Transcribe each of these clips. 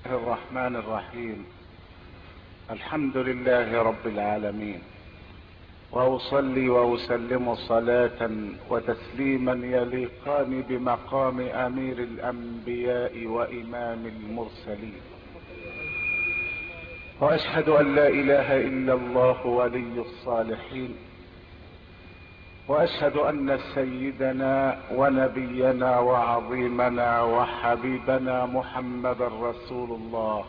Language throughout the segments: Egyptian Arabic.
الرحمن الرحيم الحمد لله رب العالمين واصلي واسلم صلاه وتسليما يليقان بمقام امير الانبياء وامام المرسلين واشهد ان لا اله الا الله ولي الصالحين واشهد ان سيدنا ونبينا وعظيمنا وحبيبنا محمدا رسول الله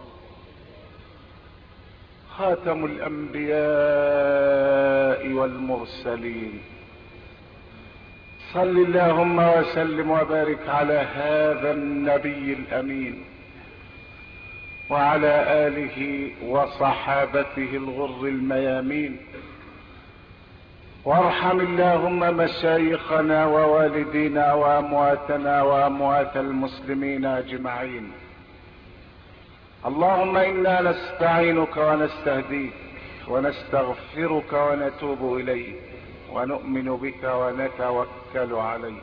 خاتم الانبياء والمرسلين صل اللهم وسلم وبارك على هذا النبي الامين وعلى اله وصحابته الغر الميامين وارحم اللهم مشايخنا ووالدينا وامواتنا واموات المسلمين اجمعين اللهم انا نستعينك ونستهديك ونستغفرك ونتوب اليك ونؤمن بك ونتوكل عليك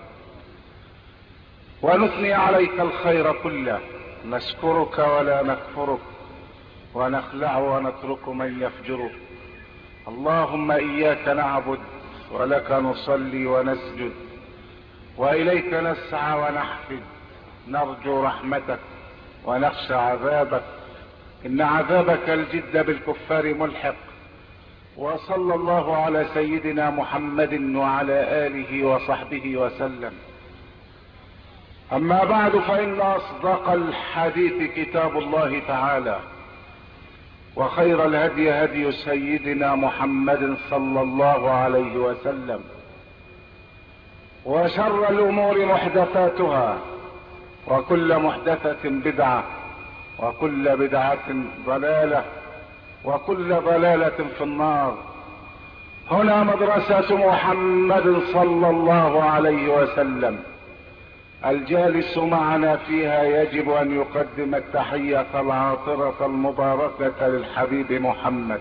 ونثني عليك الخير كله نشكرك ولا نكفرك ونخلع ونترك من يفجرك اللهم اياك نعبد ولك نصلي ونسجد واليك نسعى ونحفد نرجو رحمتك ونخشى عذابك ان عذابك الجد بالكفار ملحق وصلى الله على سيدنا محمد وعلى اله وصحبه وسلم اما بعد فان اصدق الحديث كتاب الله تعالى وخير الهدي هدي سيدنا محمد صلى الله عليه وسلم وشر الامور محدثاتها وكل محدثة بدعة وكل بدعة ضلالة وكل ضلالة في النار هنا مدرسة محمد صلى الله عليه وسلم الجالس معنا فيها يجب ان يقدم التحية العاطرة المباركة للحبيب محمد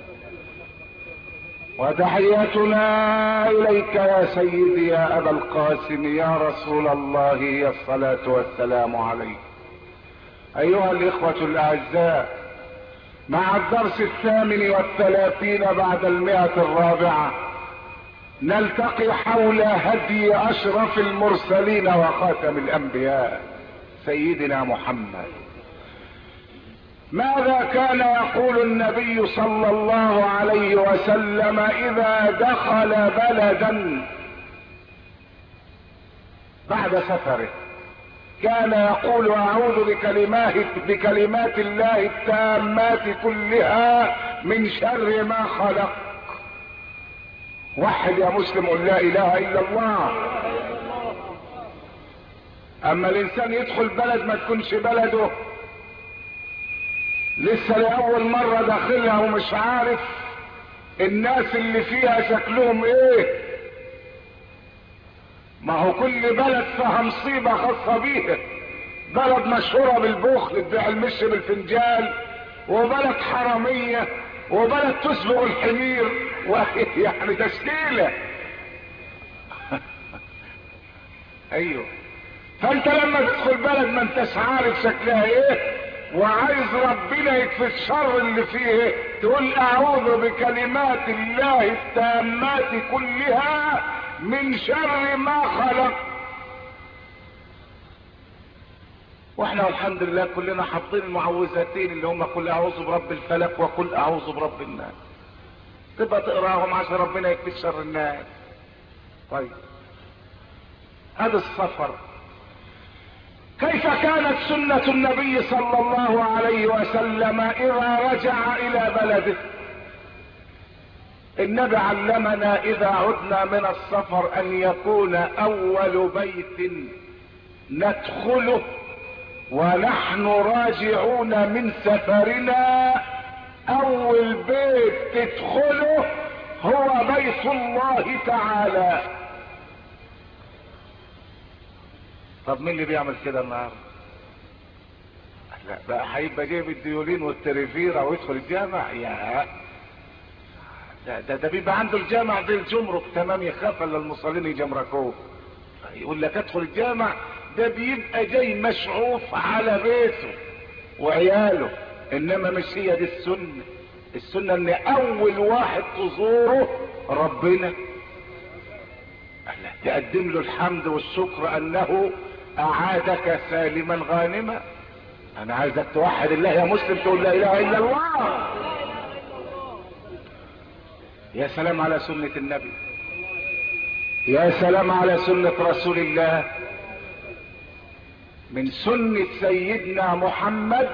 وتحياتنا اليك يا سيدي يا ابا القاسم يا رسول الله هي الصلاة والسلام عليك ايها الاخوة الاعزاء مع الدرس الثامن والثلاثين بعد المئة الرابعة نلتقي حول هدي اشرف المرسلين وخاتم الانبياء سيدنا محمد ماذا كان يقول النبي صلى الله عليه وسلم اذا دخل بلدا بعد سفره كان يقول اعوذ بكلمات بكلمات الله التامات كلها من شر ما خلق وحد يا مسلم قل لا اله الا الله اما الانسان يدخل بلد ما تكونش بلده لسه لاول مرة داخلها ومش عارف الناس اللي فيها شكلهم ايه ما هو كل بلد فيها مصيبة خاصة بيها بلد مشهورة بالبخل تبيع المش بالفنجان وبلد حرامية وبلد تسبق الحمير يعني تشكيلة ايوه فانت لما تدخل بلد ما انتش عارف شكلها ايه وعايز ربنا يكفي الشر اللي فيه تقول اعوذ بكلمات الله التامات كلها من شر ما خلق واحنا الحمد لله كلنا حاطين المعوذتين اللي هم قل اعوذ برب الفلق وقل اعوذ برب الناس تبقى تقراهم عشان ربنا يكفي شر الناس طيب هذا السفر كيف كانت سنة النبي صلى الله عليه وسلم اذا رجع الى بلده النبي علمنا اذا عدنا من السفر ان يكون اول بيت ندخله ونحن راجعون من سفرنا اول بيت تدخله هو بيت الله تعالى طب مين اللي بيعمل كده النهارده لا بقى هيبقى جايب الديولين والتريفيرا ويدخل الجامع يا ده ده, ده بيبقى عنده الجامع زي الجمرك تمام يخاف الا المصلين يجمركوه يقول لك ادخل الجامع ده بيبقى جاي مشعوف على بيته وعياله انما مش هي دي السنة السنة ان اول واحد تزوره ربنا تقدم له الحمد والشكر انه اعادك سالما غانما انا عايزك توحد الله يا مسلم تقول لا اله الا الله يا سلام على سنة النبي يا سلام على سنة رسول الله من سنة سيدنا محمد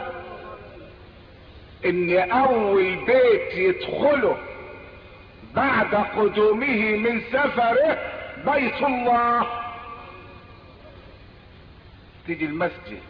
ان اول بيت يدخله بعد قدومه من سفره بيت الله تيجي المسجد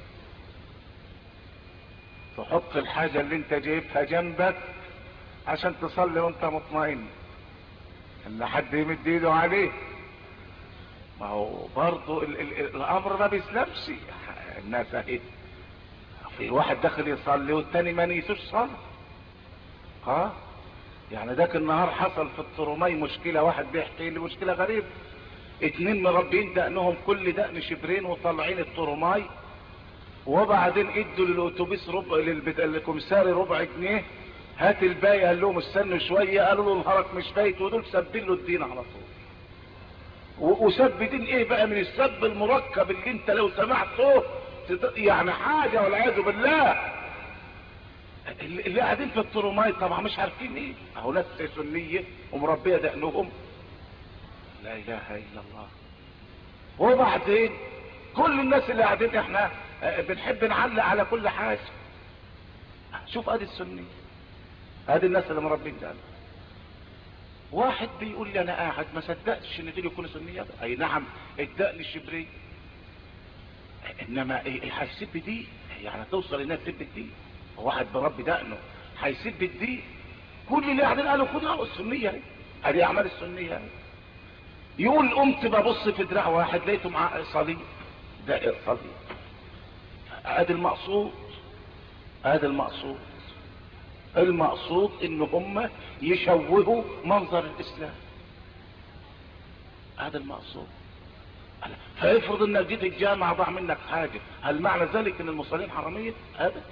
تحط الحاجة اللي انت جايبها جنبك عشان تصلي وانت مطمئن ان حد يمد ايده عليه ما هو برضه ال ال الامر ما بيسلمش الناس اهي في واحد داخل يصلي والتاني ما نيسوش صلاه ها يعني ذاك النهار حصل في الطرمي مشكلة واحد بيحكي لي مشكلة غريبة اتنين مربين دقنهم كل دقن شبرين وطالعين الطرماي وبعدين ادوا للاتوبيس ربع للكمساري ربع جنيه هات الباقي قال لهم استنوا شويه قالوا له نهارك مش فايت ودول سابين له الدين على طول وسب دين ايه بقى من السب المركب اللي انت لو سمعته يعني حاجه والعياذ بالله اللي قاعدين في الطرماي طبعا مش عارفين ايه اهو ناس سنيه ومربيه دقنهم لا اله الا الله وبعدين كل الناس اللي قاعدين احنا بنحب نعلق على كل حاجه شوف ادي السنيه ادي الناس اللي مربين ده واحد بيقول لي انا قاعد ما صدقتش ان دول يكونوا سنيه اي نعم الدقن الشبري انما هيسب دي يعني توصل الناس تسب دي واحد بربي دقنه هيسب الدين كل اللي قاعدين قالوا خدها السنيه اهي ادي اعمال السنيه اهي يقول قمت ببص في دراع واحد لقيته معاه صليب ده صليب ادي المقصود ادي المقصود المقصود ان هم يشوهوا منظر الاسلام هذا المقصود فافرض انك جيت الجامعة ضاع منك حاجة هل معنى ذلك ان المصلين حرامية ابدا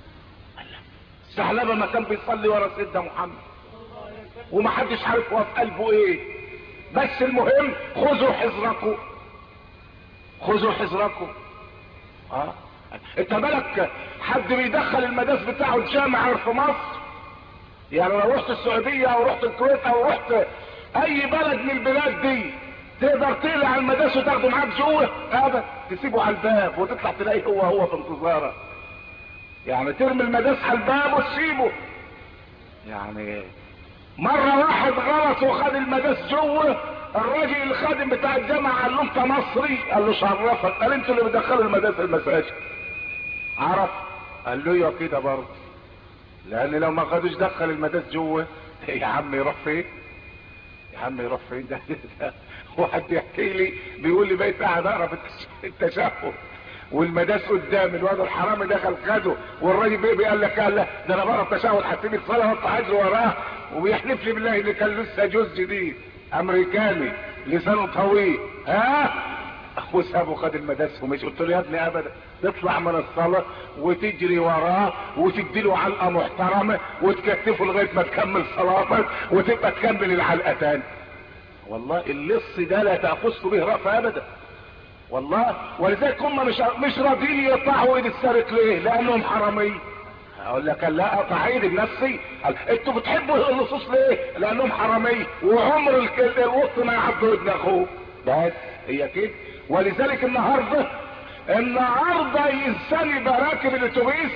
الثعلبة ما كان بيصلي ورا سيدنا محمد ومحدش عارف هو في قلبه ايه بس المهم خذوا حذركم خذوا حذركم اه انت بالك حد بيدخل المداس بتاعه الجامع في مصر يعني لو رحت السعودية او رحت الكويت او رحت اي بلد من البلاد دي تقدر تقلع المداس وتاخده معاك جوه ابدا تسيبه على الباب وتطلع تلاقيه هو هو في انتظارك يعني ترمي المداس على الباب وتسيبه يعني مرة واحد غلط وخد المداس جوه الراجل الخادم بتاع الجامعة قال له انت مصري قال له شرفك قال انتوا اللي بتدخلوا المداس المساجد عرف قال له ايوه كده برضه لان لو ما خدوش دخل المداس جوه يا عم يروح فين يا عم يروح فين ده, ده واحد بيحكي لي بيقول لي بقيت قاعد اقرا في التشهد والمداس قدام الواد الحرامي دخل خده والراجل بيه قال لك قال لا ده انا بقرا التشهد هسيب الصلاه واطلع اجري وراه وبيحلف لي بالله ان كان لسه جوز جديد امريكاني لسانه طويل ها وسابه خد المداس ومش قلت له يا ابني ابدا تطلع من الصلاة وتجري وراه وتديله علقة محترمة وتكتفه لغاية ما تكمل صلاتك وتبقى تكمل العلقة تاني والله اللص ده لا تأخذ به رأفة ابدا والله ولذلك هم مش مش راضيين يقطعوا ايد السارق ليه؟ لانهم حراميه اقول لك لا اقطع ايدي بنفسي انتوا بتحبوا اللصوص ليه؟ لانهم حراميه وعمر الوسط ما يعضوا ابن اخوه بس هي كده ولذلك النهارده النهارده انسان يبقى راكب الاتوبيس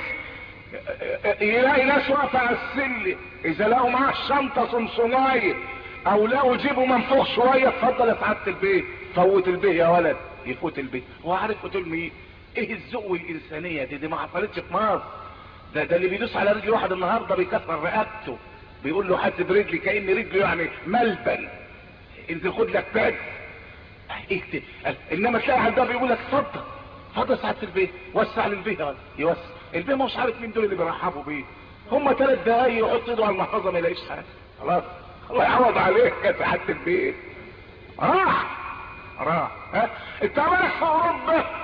يلاقي ناس واقفه على السلم اذا لقوا معاه الشنطه صنصنايه او لقوا جيبه منفوخ شويه اتفضل يا سعاده البيت فوت البيه يا ولد يفوت البيت هو عارف قتل مين ايه الذوق والانسانيه دي دي ما حصلتش في مصر ده ده اللي بيدوس على رجل واحد النهارده بيكسر رقبته بيقول له حد برجلي كان رجله يعني ملبن انزل خد لك تاج اكتب انما تلاقي على الباب يقول لك اتفضل اتفضل سعاده البيت وسع للبيه يوسع البيه مش عارف مين دول اللي بيرحبوا بيه هم ثلاث دقايق يحط ايده على المحفظه ما يلاقيش حاجه خلاص الله يعوض عليك يا سعاده البيت راح راح ها انت عملك في اوروبا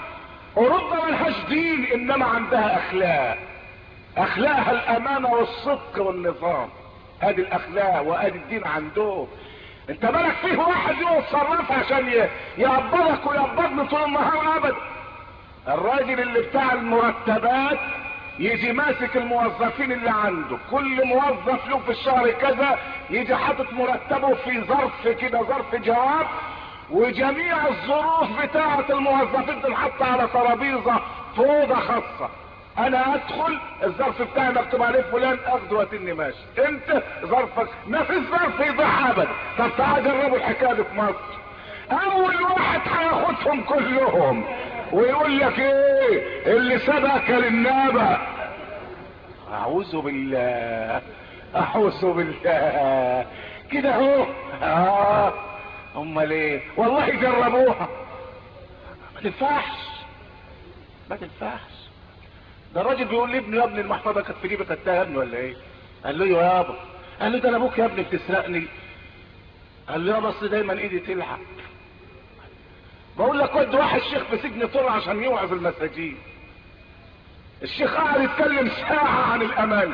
اوروبا ملهاش دين انما عندها اخلاق اخلاقها الامانة والصدق والنظام ادي الاخلاق وادي الدين عندهم انت بالك فيه واحد يقعد صرف عشان يقبضك ويقبضني طول النهار ابدا الراجل اللي بتاع المرتبات يجي ماسك الموظفين اللي عنده كل موظف له في الشهر كذا يجي حاطط مرتبه في ظرف كده ظرف جواب وجميع الظروف بتاعة الموظفين تنحط على ترابيزة في اوضه خاصة انا ادخل الظرف بتاعي مكتوب عليه فلان اخده واتني ماشي انت ظرفك ما في ظرف يضيع ابدا طب تعال جربوا الحكايه دي في مصر اول واحد هياخدهم كلهم ويقول لك ايه اللي سبق للنبأ اعوذ بالله اعوذ بالله كده اهو اه امال ايه والله جربوها ما تنفعش ما تنفعش ده الراجل بيقول لابنه يا ابني المحفظه كانت في جيبك خدتها يا ابني ولا ايه قال له ايوه يابا قال له ده انا ابوك يا ابني بتسرقني قال له يابا اصل دايما ايدي تلحق بقول لك ود واحد شيخ في سجن طلع عشان يوعظ المساجين الشيخ قاعد يتكلم ساعة عن الأمانة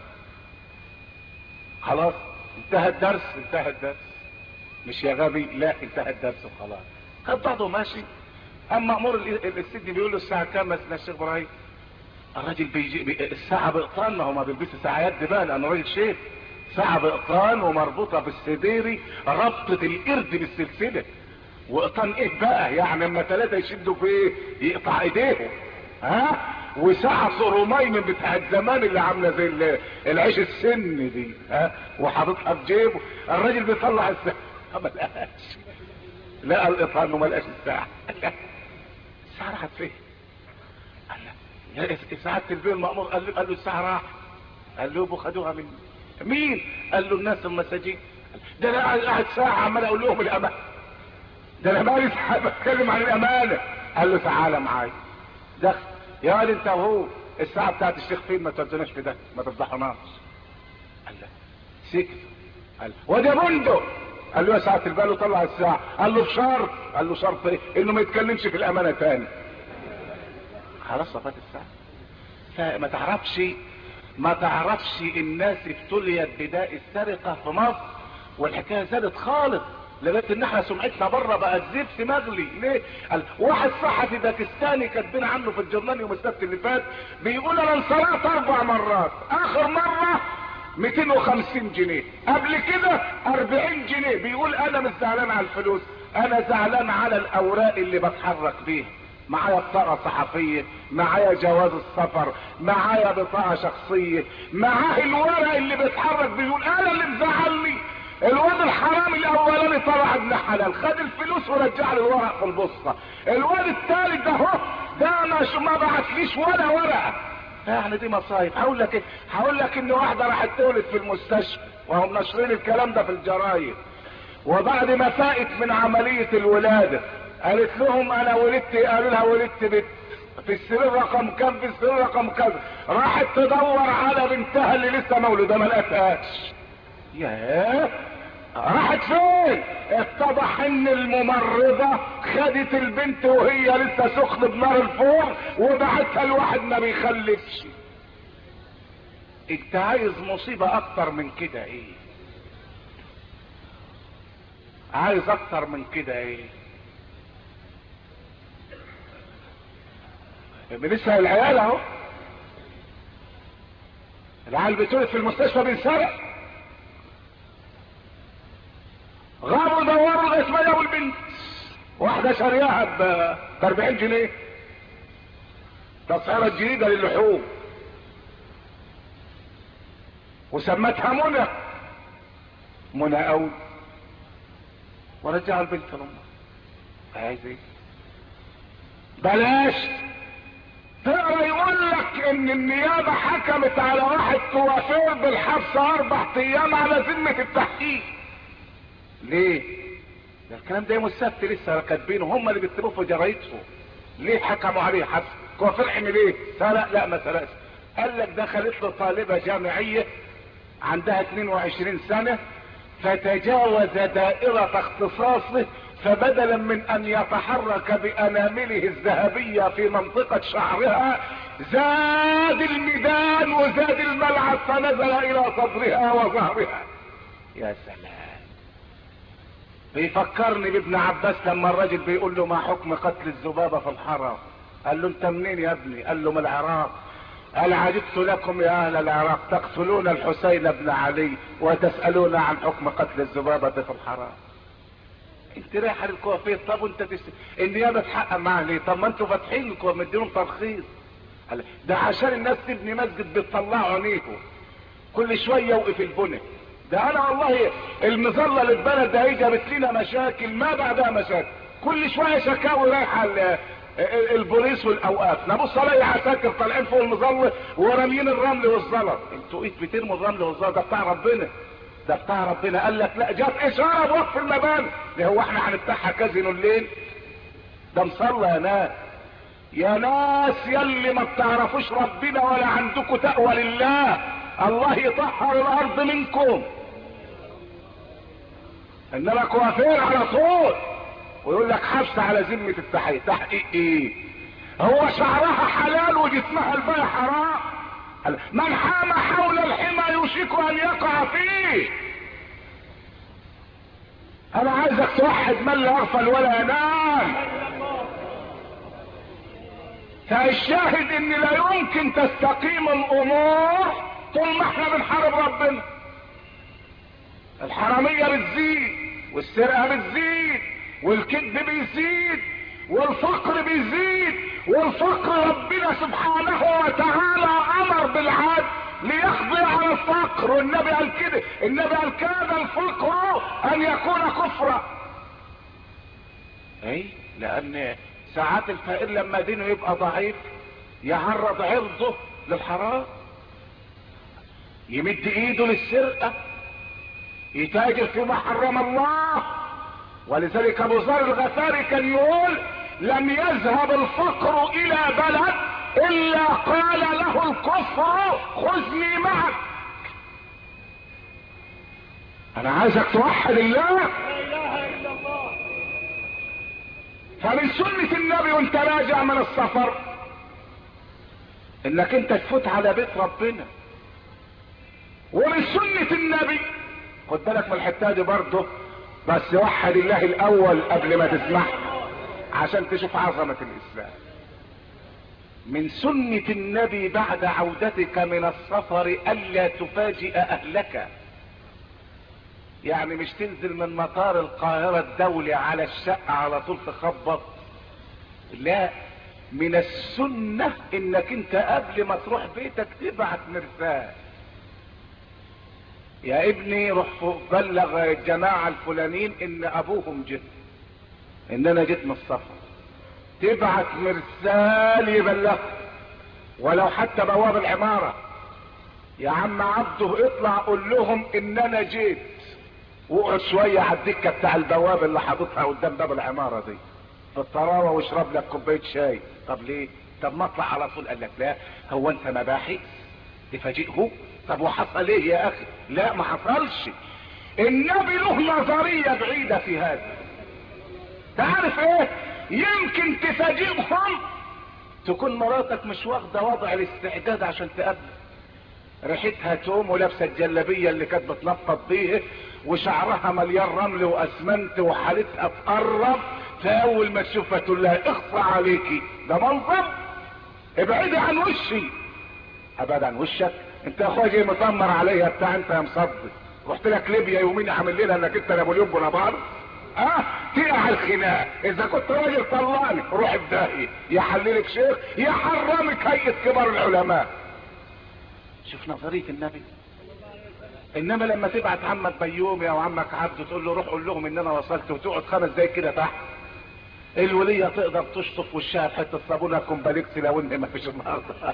خلاص انتهى الدرس انتهى الدرس مش يا غبي لا انتهى الدرس وخلاص خد بعضه ماشي اما امور السجن بيقول له الساعة كام يا الشيخ ابراهيم الراجل بيجي بي الساعة بقطان ما هو ما بيلبسش ساعة يد بقى لانه راجل شيخ ساعة بقطان ومربوطة بالسديري ربطة القرد بالسلسلة وقطان ايه بقى يعني اما ثلاثة يشدوا في ايه يقطع ايديهم ها وساعة صرومين بتاعت زمان اللي عاملة زي العيش السن دي ها وحاططها في جيبه الراجل بيطلع الساعة ما لقاش لقى القطان وما لقاش الساعة الساعة راحت فين؟ قال لا ساعة البيت المأمور قال له قال له الساعة راحت قال له خدوها مني مين؟ قال له الناس المساجين ده انا قاعد قاعد ساعة عمال اقول لهم الامانة ده انا بقالي ساعة بتكلم عن الامانة قال له تعالى معايا دخل يا واد انت وهو الساعة بتاعت الشيخ فين ما تودوناش في ده ما تفضحوناش قال لا سكت قال واد يا بندق قال له يا ساعة البال طلع الساعة قال له بشرط قال له شرط ايه انه ما يتكلمش في الامانة تاني خلاص صفات الساعة فما تعرفش ما تعرفش الناس ابتليت بداء السرقة في مصر والحكاية زادت خالص لغايه ان احنا سمعتنا بره بقت زفت مغلي ليه؟ قال واحد صحفي باكستاني كاتبين عنه في الجرنال يوم السبت اللي فات بيقول انا انصرفت اربع مرات اخر مره 250 جنيه قبل كده 40 جنيه بيقول انا مش زعلان على الفلوس انا زعلان على الاوراق اللي بتحرك بيها معايا بطاقة صحفية معايا جواز السفر معايا بطاقة شخصية معاه الورق اللي بيتحرك بيقول انا اللي مزعلني الواد الحرامي الاولاني طلع ابن حلال خد الفلوس ورجع لي الورق في البوسطه الواد الثالث ده اهو ده مش ما بعتليش ولا ورقه يعني دي مصايب هقول لك ايه هقول لك ان واحده راحت تولد في المستشفى وهم ناشرين الكلام ده في الجرايد وبعد ما فاقت من عمليه الولاده قالت لهم انا ولدت قالوا لها ولدت بنت في السرير رقم كام في السرير رقم كذا راحت تدور على بنتها اللي لسه مولوده ما لقتهاش ياه راحت فين اتضح ان الممرضة خدت البنت وهي لسه سخن بنار الفور وبعتها لواحد ما بيخلفش انت عايز مصيبة اكتر من كده ايه عايز اكتر من كده ايه بنسأل العيال اهو العيال بتولد في المستشفى بينسرق غابوا دوروا لغايه ما جابوا البنت واحده شارياها ب 40 جنيه تصويره جديده للحوم وسمتها منى منى قوي ورجع البنت لامها عايز ايه بلاش تقرا يقول لك ان النيابه حكمت على واحد كوافير بالحبس اربع ايام على ذمه التحقيق ليه ده الكلام ده يوم السبت لسه كاتبينه هم اللي بيكتبوه في جرايدهم ليه حكموا عليه حبس كوافير عمل ايه سرق لا ما سرقش قال لك دخلت له طالبه جامعيه عندها 22 سنه فتجاوز دائرة اختصاصه فبدلا من ان يتحرك بانامله الذهبية في منطقة شعرها زاد الميدان وزاد الملعب فنزل الى صدرها وظهرها يا سلام بيفكرني بابن عباس لما الراجل بيقول له ما حكم قتل الذبابة في الحرم قال له انت منين يا ابني قال له من العراق قال عجبت لكم يا اهل العراق تقتلون الحسين بن علي وتسألون عن حكم قتل الذبابة في الحرم انت رايح للكوافير طب وانت تس... النيابة تحقق معاه ليه طب ما انتوا فاتحين مدينهم ترخيص قال ده عشان الناس تبني مسجد بتطلعوا عينيكم كل شوية يوقف البنى ده انا والله المظلة للبلد ده هي جابت لنا مشاكل ما بعدها مشاكل كل شوية شكاوي رايحة البوليس والاوقاف نبص الاقي عساكر طالعين فوق المظله وراميين الرمل والزلط انتوا ايه بترموا الرمل والزلط ده بتاع ربنا ده بتاع ربنا قال لك لا جت اشاره بوقف المباني ده هو احنا هنفتحها كازينو الليل ده مصلى يا ناس يا ناس يلي ما بتعرفوش ربنا ولا عندكم تقوى لله الله يطهر الارض منكم انما كوافير على طول ويقول لك حبس على ذمة التحقيق تحقيق ايه هو شعرها حلال وجسمها الباقي حرام من حام حول الحمى يوشك ان يقع فيه انا عايزك توحد من لا يغفل ولا ينام فالشاهد ان لا يمكن تستقيم الامور طول ما احنا بنحارب ربنا الحرامية بتزيد والسرقة بتزيد والكذب بيزيد والفقر بيزيد والفقر ربنا سبحانه وتعالى امر بالعدل ليقضي على الفقر والنبي قال كده النبي قال كاد الفقر ان يكون كفرا اي لان ساعات الفقير لما دينه يبقى ضعيف يعرض عرضه للحرام يمد ايده للسرقة يتاجر فيما حرم الله ولذلك ابو ذر الغفاري كان يقول لم يذهب الفقر الى بلد الا قال له الكفر خذني معك انا عايزك توحد الله لا اله الا الله فمن سنة النبي وانت راجع من السفر انك انت تفوت على بيت ربنا ومن سنة النبي خد بالك من الحتة دي برضه بس وحد الله الاول قبل ما تسمعها عشان تشوف عظمة الاسلام من سنة النبي بعد عودتك من السفر الا تفاجئ اهلك يعني مش تنزل من مطار القاهرة الدولي على الشقة على طول تخبط لا من السنة انك انت قبل ما تروح بيتك تبعت مرسال يا ابني روح فوق بلغ الجماعة الفلانيين ان ابوهم جه ان انا جيت من السفر تبعت مرسال يبلغ ولو حتى بواب العمارة يا عم عبده اطلع قول لهم ان انا جيت واقعد شوية على الدكة بتاع البواب اللي حاططها قدام باب العمارة دي في الطراوة واشرب لك كوباية شاي طب ليه طب ما اطلع على طول قال لك لا هو انت مباحث تفاجئه طب وحصل ايه يا اخي لا ما حصلش النبي له نظرية بعيدة في هذا تعرف ايه يمكن تفاجئهم تكون مراتك مش واخدة وضع الاستعداد عشان تقابلك ريحتها توم ولابسه الجلابيه اللي كانت بتنطط بيه وشعرها مليان رمل واسمنت وحالتها تقرب فاول ما تشوفها تقول لها اخفى عليكي ده منظر ابعدي عن وشي ابعد عن وشك انت يا اخويا جاي مطمر عليا بتاع انت يا مصدق رحت لك ليبيا يومين عامل لنا انك انت نابليون بونابرت اه تقع الخناق اذا كنت راجل طلعني روح بداهي يحللك شيخ يحرمك هيئه كبار العلماء شوف نظرية النبي انما لما تبعت عمك بيومي او عمك عبده تقول له روح قول لهم ان انا وصلت وتقعد خمس دقايق كده تحت الولية تقدر تشطف وشها بحتة صابونة كومباليكس لو ان ما فيش النهارده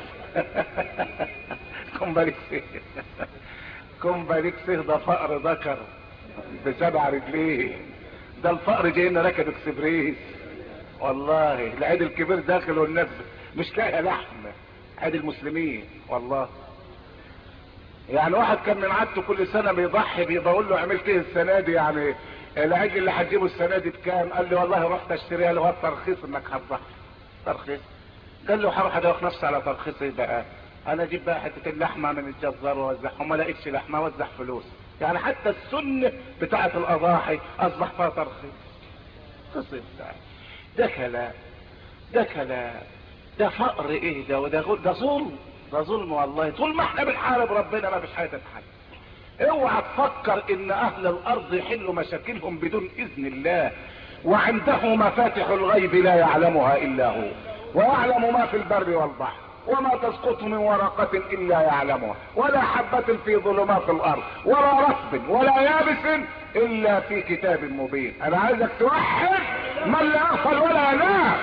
كومباليكس كومباليكس ده فقر ذكر بسبع رجليه ده الفقر جاي لنا راكب اكسبريس والله العيد الكبير داخل والناس مش لاقي لحم عيد المسلمين والله يعني واحد كان من عادته كل سنه بيضحي بيقول له عملت ايه السنه دي يعني العجل اللي هتجيبه السنه دي بكام قال لي والله رحت اشتريها له ترخيص انك هتضحي ترخيص قال له هروح ادوخ نفسي على ترخيص ايه بقى انا اجيب بقى حته اللحمه من الجزار واوزعها وما لقيتش لحمه اوزع فلوس يعني حتى السنه بتاعه الاضاحي اصبح فيها ترخيص قصه ده كلام ده كلام ده فقر ايه ده وده غل- ده ظلم ده ظلم والله طول ما احنا بنحارب ربنا ما فيش حاجه تتحل اوعى تفكر ان اهل الارض يحلوا مشاكلهم بدون اذن الله وعنده مفاتح الغيب لا يعلمها الا هو ويعلم ما في البر والبحر وما تسقط من ورقة الا يعلمها ولا حبة في ظلمات الارض ولا رطب ولا يابس الا في كتاب مبين انا عايزك توحد من لا يغفل ولا ينام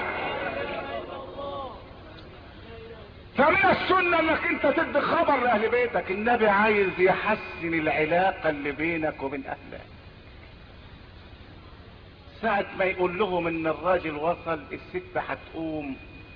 فمن السنة انك انت تدي خبر لاهل بيتك النبي عايز يحسن العلاقة اللي بينك وبين اهلك ساعة ما يقول لهم ان الراجل وصل الست هتقوم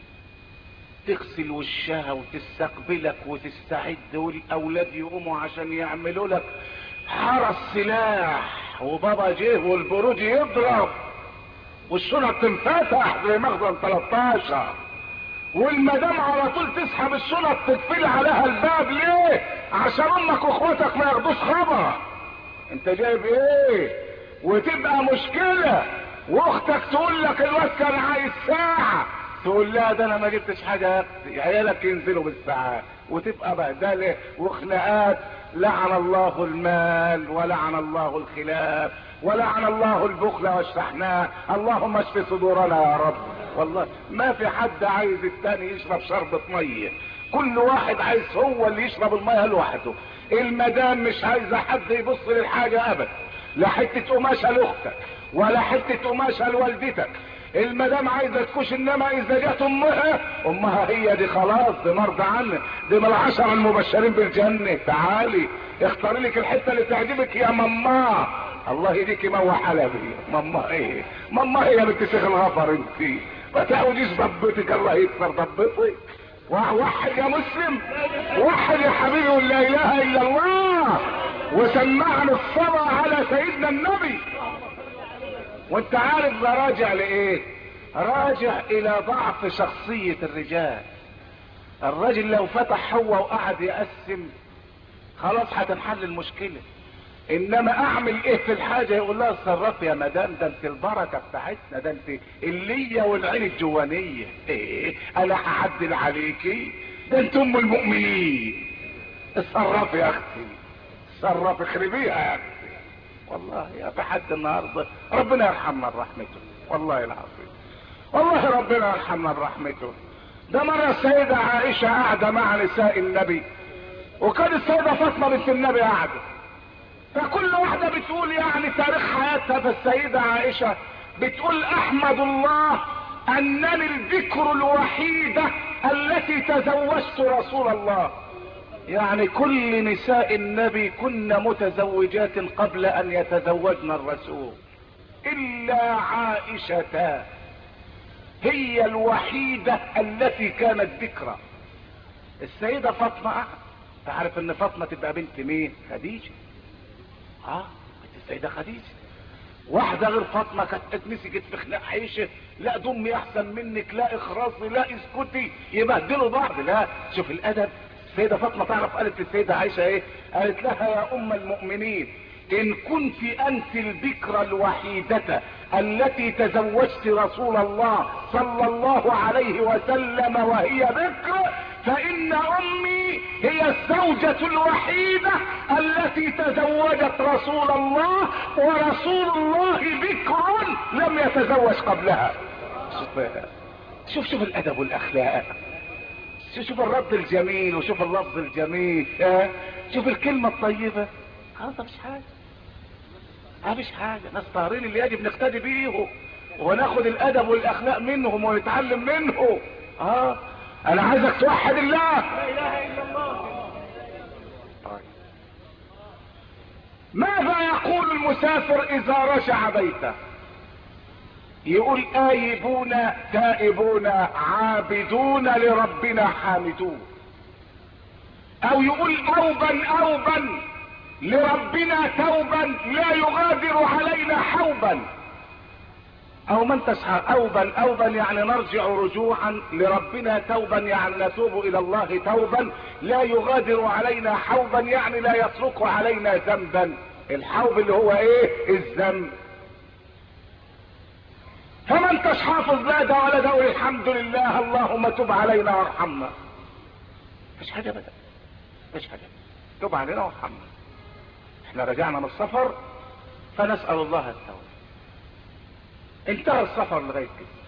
تغسل وشها وتستقبلك وتستعد والاولاد يقوموا عشان يعملوا لك حرس سلاح وبابا جه والبرود يضرب والشنط تنفتح زي مخزن 13 والمدام على طول تسحب الشنط تقفل عليها الباب ليه عشان امك واخواتك ما ياخدوش خبر انت جايب ايه وتبقى مشكلة واختك تقول لك الواد كان عايز ساعة تقول لا ده انا ما جبتش حاجة يا اختي عيالك ينزلوا بالساعات وتبقى بهدلة وخناقات لعن الله المال ولعن الله الخلاف ولعن الله البخل والشحناء اللهم اشف صدورنا يا رب والله ما في حد عايز التاني يشرب شربة مية كل واحد عايز هو اللي يشرب المية لوحده المدام مش عايزة حد يبص للحاجة ابدا لا حتة قماشة لاختك ولا حتة قماشة لوالدتك المدام عايزة تكوش انما اذا جت امها امها هي دي خلاص دي مرضى عنك دي من العشرة المبشرين بالجنة تعالي اختاري لك الحتة اللي تعجبك يا ماما الله يديكي موا حلبي ماما ايه ماما هي بنت شيخ الغفر انت ما تعوديش ضبطك الله يكسر ضبطك وحد يا مسلم وحد يا حبيبي ولا اله الا الله وسمعنا الصلاة على سيدنا النبي وانت عارف ده راجع لايه راجع الى ضعف شخصية الرجال الراجل لو فتح هو وقعد يقسم خلاص هتنحل المشكلة انما اعمل ايه في الحاجة يقول لها اتصرف يا مدام ده انت البركة بتاعتنا ده انت اللية والعين الجوانية ايه انا هعدل عليكي ده انت ام المؤمنين اتصرفي يا اختي اتصرفي اخربيها يا اختي والله يا في حد النهارده ربنا يرحمنا برحمته والله العظيم والله ربنا يرحمنا برحمته ده مرة السيدة عائشة قاعدة مع نساء النبي وكان السيدة فاطمة بنت النبي قاعدة فكل واحدة بتقول يعني تاريخ حياتها فالسيدة عائشة بتقول احمد الله انني الذكر الوحيدة التي تزوجت رسول الله يعني كل نساء النبي كن متزوجات قبل ان يتزوجن الرسول الا عائشة هي الوحيدة التي كانت ذكرى السيدة فاطمة قاعدة. تعرف ان فاطمة تبقى بنت مين خديجة اه بنت السيدة خديجة واحدة غير فاطمة كانت اتمسكت في خناق عيشة لا دمي احسن منك لا اخرصي لا اسكتي يبهدلوا بعض لا شوف الادب السيدة فاطمة تعرف قالت للسيدة عائشة ايه قالت لها يا ام المؤمنين ان كنت انت البكرة الوحيدة التي تزوجت رسول الله صلى الله عليه وسلم وهي بكر فان امي هي الزوجة الوحيدة التي تزوجت رسول الله ورسول الله بكر لم يتزوج قبلها شوف شوف, شوف الادب والاخلاق شوف شوف الرد الجميل وشوف اللفظ الجميل اه؟ شوف الكلمة الطيبة خلاص مش حاجة ما فيش حاجة ناس طاهرين اللي يجب نقتدي بيهم وناخد الادب والاخلاق منهم ونتعلم منه اه انا عايزك توحد الله لا اله الا الله طيب. ماذا يقول المسافر اذا رجع بيته يقول آيبون تائبون عابدون لربنا حامدون او يقول اوبا اوبا لربنا توبا لا يغادر علينا حوبا او من تسعى اوبا اوبا يعني نرجع رجوعا لربنا توبا يعني نتوب الى الله توبا لا يغادر علينا حوبا يعني لا يترك علينا ذنبا الحوب اللي هو ايه الذنب فما انتش حافظ لا ده ولا ده وقول الحمد لله اللهم تب علينا وارحمنا مفيش حاجه ابدا مفيش حاجه تب علينا وارحمنا احنا رجعنا من السفر فنسال الله التوبه انتهى السفر لغايه كده